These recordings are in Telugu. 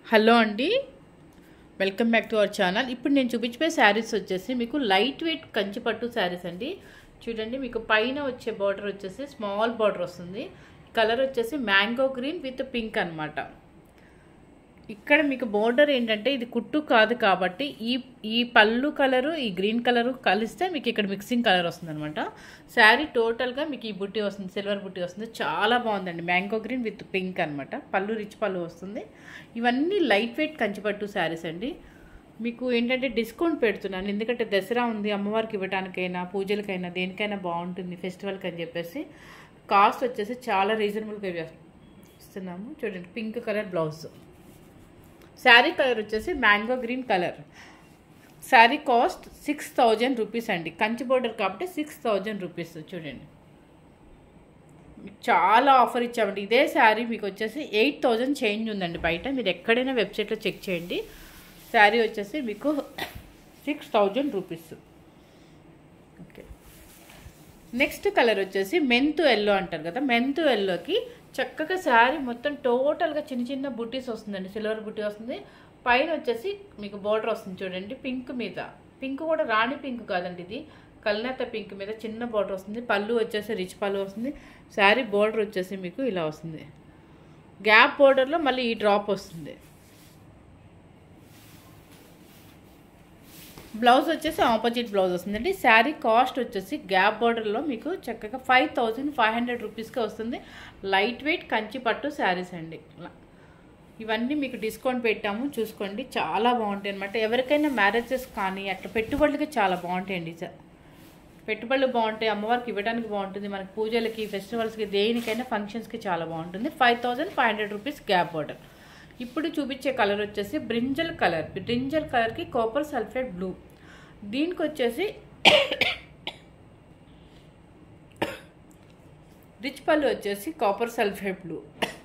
హలో అండి welcome back to our channel ఇప్పుడు నేను చూపించిపోయే శారీస్ వచ్చేసి మీకు లైట్ వెయిట్ కంచిపట్టు శారీస్ అండి చూడండి మీకు పైన వచ్చే బార్డర్ వచ్చేసి స్మాల్ బార్డర్ వస్తుంది కలర్ వచ్చేసి మ్యాంగో గ్రీన్ విత్ పింక్ అన్నమాట ఇక్కడ మీకు బోర్డర్ ఏంటంటే ఇది కుట్టు కాదు కాబట్టి ఈ ఈ పళ్ళు కలరు ఈ గ్రీన్ కలరు కలిస్తే మీకు ఇక్కడ మిక్సింగ్ కలర్ వస్తుంది అనమాట శారీ టోటల్గా మీకు ఈ బుట్టి వస్తుంది సిల్వర్ బుట్టి వస్తుంది చాలా బాగుందండి మ్యాంగో గ్రీన్ విత్ పింక్ అనమాట పళ్ళు రిచ్ పళ్ళు వస్తుంది ఇవన్నీ లైట్ వెయిట్ కంచిపట్టు శారీస్ అండి మీకు ఏంటంటే డిస్కౌంట్ పెడుతున్నాను ఎందుకంటే దసరా ఉంది అమ్మవారికి ఇవ్వడానికైనా పూజలకైనా దేనికైనా బాగుంటుంది ఫెస్టివల్కి అని చెప్పేసి కాస్ట్ వచ్చేసి చాలా రీజనబుల్గా ఇస్తున్నాము చూడండి pink colour blouse sari colour వచ్చేసి mango green colour sari cost six thousand rupees అండి కంచి బోర్డర్ కాబట్టి సిక్స్ థౌజండ్ రూపీస్ చూడండి చాలా ఆఫర్ ఇచ్చామండి ఇదే శారీ మీకు వచ్చేసి ఎయిట్ థౌజండ్ చేంజ్ ఉందండి బయట మీరు ఎక్కడైనా వెబ్సైట్లో చెక్ చేయండి శారీ వచ్చేసి మీకు six thousand rupees okay next colour వచ్చేసి మెంతు ఎల్లో అంటారు కదా మెంతు ఎల్లోకి చక్కగా శారీ మొత్తం టోటల్గా చిన్న చిన్న బుట్టీస్ వస్తుందండి సిల్వర్ బుట్టి వస్తుంది పైన వచ్చేసి మీకు బోర్డర్ వస్తుంది చూడండి పింక్ మీద పింక్ కూడా రాణి పింక్ కాదండి ఇది కల్నేత పింక్ మీద చిన్న బోర్డర్ వస్తుంది పళ్ళు వచ్చేసి రిచ్ పళ్ళు వస్తుంది శారీ బోర్డర్ వచ్చేసి మీకు ఇలా వస్తుంది గ్యాప్ బోర్డర్లో మళ్ళీ ఈ డ్రాప్ వస్తుంది బ్లౌజ్ వచ్చేసి ఆపోజిట్ బ్లౌజ్ వస్తుందండి శారీ కాస్ట్ వచ్చేసి గ్యాప్ బార్డర్లో మీకు చక్కగా ఫైవ్ థౌజండ్ ఫైవ్ హండ్రెడ్ రూపీస్కి వస్తుంది లైట్ వెయిట్ కంచి పట్టు శారీస్ అండి ఇవన్నీ మీకు డిస్కౌంట్ పెట్టాము చూసుకోండి చాలా బాగుంటాయి అనమాట ఎవరికైనా మ్యారేజెస్ కానీ అట్లా పెట్టుబడులకి చాలా బాగుంటాయండి సార్ పెట్టుబడులు బాగుంటాయి అమ్మవారికి ఇవ్వడానికి బాగుంటుంది మనకి పూజలకి ఫెస్టివల్స్కి దేనికైనా ఫంక్షన్స్కి చాలా బాగుంటుంది five thousand five hundred rupees gap border ఇప్పుడు చూపించే కలర్ వచ్చేసి బ్రింజల్ కలర్ బ్రింజల్ కలర్కి కాపర్ సల్ఫేట్ బ్లూ దీనికి వచ్చేసి రిచ్ పళ్ళు వచ్చేసి కాపర్ సల్ఫేట్ బ్లూ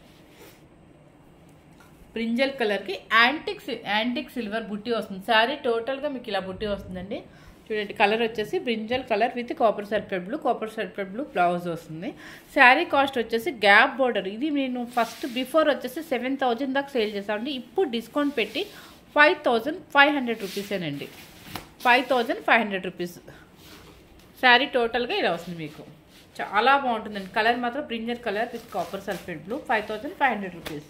బ్రింజల్ కలర్కి యాంటిక్ యాంటిక్ సిల్వర్ బుట్టి వస్తుంది శారీ టోటల్గా మీకు ఇలా బుట్టి వస్తుందండి చూడండి కలర్ వచ్చేసి brinjal colour with copper sulphate blue copper sulphate blue blouse వస్తుంది శారీ కాస్ట్ వచ్చేసి గ్యాప్ బోర్డర్ ఇది నేను ఫస్ట్ బిఫోర్ వచ్చేసి సెవెన్ థౌజండ్ దాకా సేల్ చేస్తామండి ఇప్పుడు డిస్కౌంట్ పెట్టి ఫైవ్ థౌజండ్ ఫైవ్ హండ్రెడ్ రూపీసేనండి five thousand five hundred rupees sari టోటల్గా ఇలా వస్తుంది మీకు చాలా బాగుంటుందండి కలర్ మాత్రం brinjal colour with copper sulphate blue five thousand five hundred rupees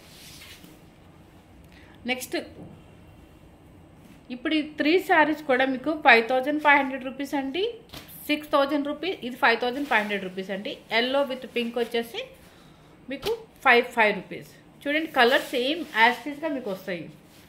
next ఇప్పుడు ఈ త్రీ శారీస్ కూడా మీకు five thousand five hundred rupees అండి సిక్స్ థౌజండ్ రూపీస్ ఇది five thousand five hundred rupees అండి ఎల్లో విత్ పింక్ వచ్చేసి మీకు ఫైవ్ ఫైవ్ రూపీస్ చూడండి కలర్ సేమ్ యాస్టీస్గా మీకు వస్తాయి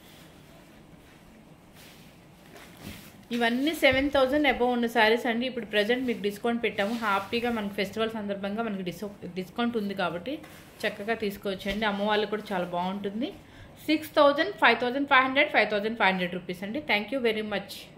ఇవన్నీ సెవెన్ థౌజండ్ అబవ్ ఉన్న శారీస్ అండి ఇప్పుడు ప్రజెంట్ మీకు డిస్కౌంట్ పెట్టాము హ్యాపీగా మనకి ఫెస్టివల్ సందర్భంగా మనకి డిస్కౌ డిస్కౌంట్ ఉంది కాబట్టి చక్కగా తీసుకోవచ్చండి అమ్మ వాళ్ళు కూడా చాలా బాగుంటుంది six thousand five thousand five hundred five thousand five hundred rupees అండి థ్యాంక్ యూ వెరీ మచ్